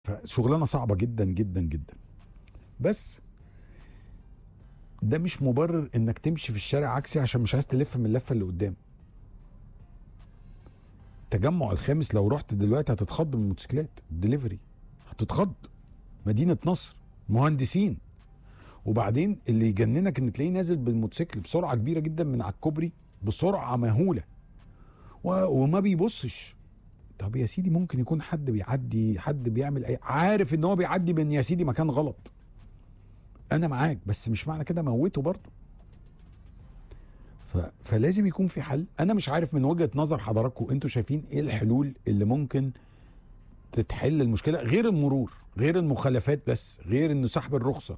فشغلانه صعبه جدا جدا جدا بس ده مش مبرر انك تمشي في الشارع عكسي عشان مش عايز تلف من اللفه اللي قدام تجمع الخامس لو رحت دلوقتي هتتخض من الموتوسيكلات دليفري هتتخض مدينه نصر مهندسين وبعدين اللي يجننك ان تلاقيه نازل بالموتوسيكل بسرعه كبيره جدا من على الكوبري بسرعه مهوله و- وما بيبصش طب يا سيدي ممكن يكون حد بيعدي حد بيعمل اي عارف ان هو بيعدي من يا سيدي مكان غلط انا معاك بس مش معنى كده موته برضه ف... فلازم يكون في حل انا مش عارف من وجهه نظر حضراتكم انتوا شايفين ايه الحلول اللي ممكن تتحل المشكله غير المرور غير المخالفات بس غير انه سحب الرخصه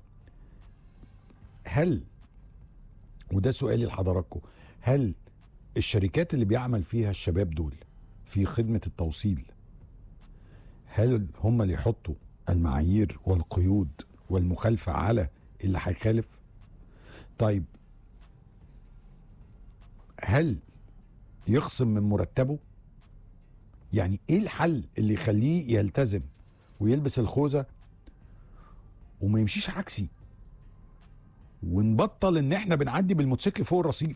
هل وده سؤالي لحضراتكم هل الشركات اللي بيعمل فيها الشباب دول في خدمه التوصيل هل هم اللي يحطوا المعايير والقيود والمخالفه على اللي هيخالف طيب هل يخصم من مرتبه يعني ايه الحل اللي يخليه يلتزم ويلبس الخوذه وما يمشيش عكسي ونبطل ان احنا بنعدي بالموتوسيكل فوق الرصيف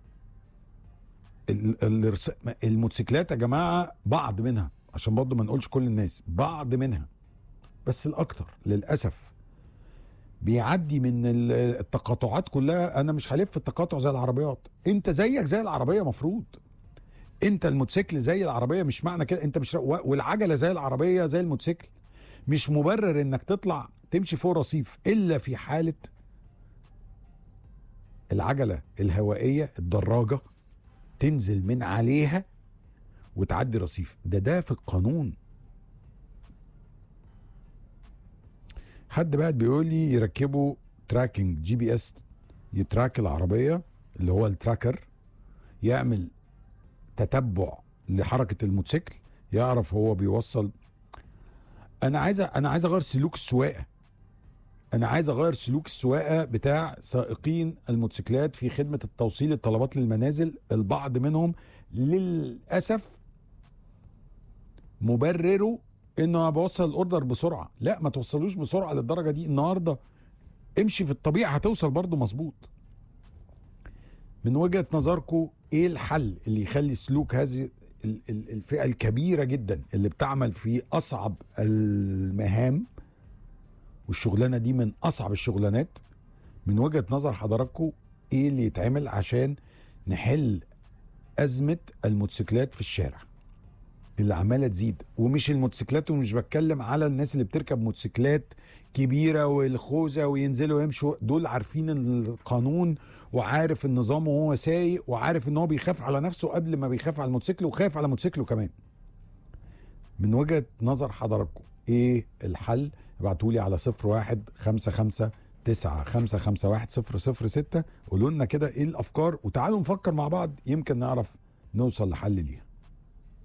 ال- الرس- الموتوسيكلات يا جماعه بعض منها عشان برضه ما نقولش كل الناس بعض منها بس الاكتر للاسف بيعدي من ال- التقاطعات كلها انا مش هلف التقاطع زي العربيات انت زيك زي العربيه مفروض انت الموتوسيكل زي العربيه مش معنى كده انت مش و- والعجله زي العربيه زي الموتوسيكل مش مبرر انك تطلع تمشي فوق رصيف الا في حاله العجله الهوائيه الدراجه تنزل من عليها وتعدي رصيف ده ده في القانون حد بقى بيقول لي يركبوا تراكنج جي بي اس يتراك العربيه اللي هو التراكر يعمل تتبع لحركه الموتوسيكل يعرف هو بيوصل انا عايز انا عايز اغير سلوك السواقه انا عايز اغير سلوك السواقه بتاع سائقين الموتوسيكلات في خدمه التوصيل الطلبات للمنازل البعض منهم للاسف مبرره انه انا بوصل الاوردر بسرعه لا ما توصلوش بسرعه للدرجه دي النهارده امشي في الطبيعه هتوصل برضو مظبوط من وجهه نظركم ايه الحل اللي يخلي سلوك هذه ال- ال- الفئه الكبيره جدا اللي بتعمل في اصعب المهام والشغلانه دي من اصعب الشغلانات من وجهه نظر حضراتكم ايه اللي يتعمل عشان نحل ازمه الموتوسيكلات في الشارع اللي عماله تزيد ومش الموتوسيكلات ومش بتكلم على الناس اللي بتركب موتوسيكلات كبيره والخوذه وينزلوا يمشوا دول عارفين القانون وعارف النظام وهو سايق وعارف ان هو بيخاف على نفسه قبل ما بيخاف على الموتوسيكل وخايف على موتوسيكله كمان من وجهه نظر حضراتكم ايه الحل ابعتوا لي على 01 55 9 5 5 1 0 0 6 قولوا لنا كده ايه الافكار وتعالوا نفكر مع بعض يمكن نعرف نوصل لحل ليها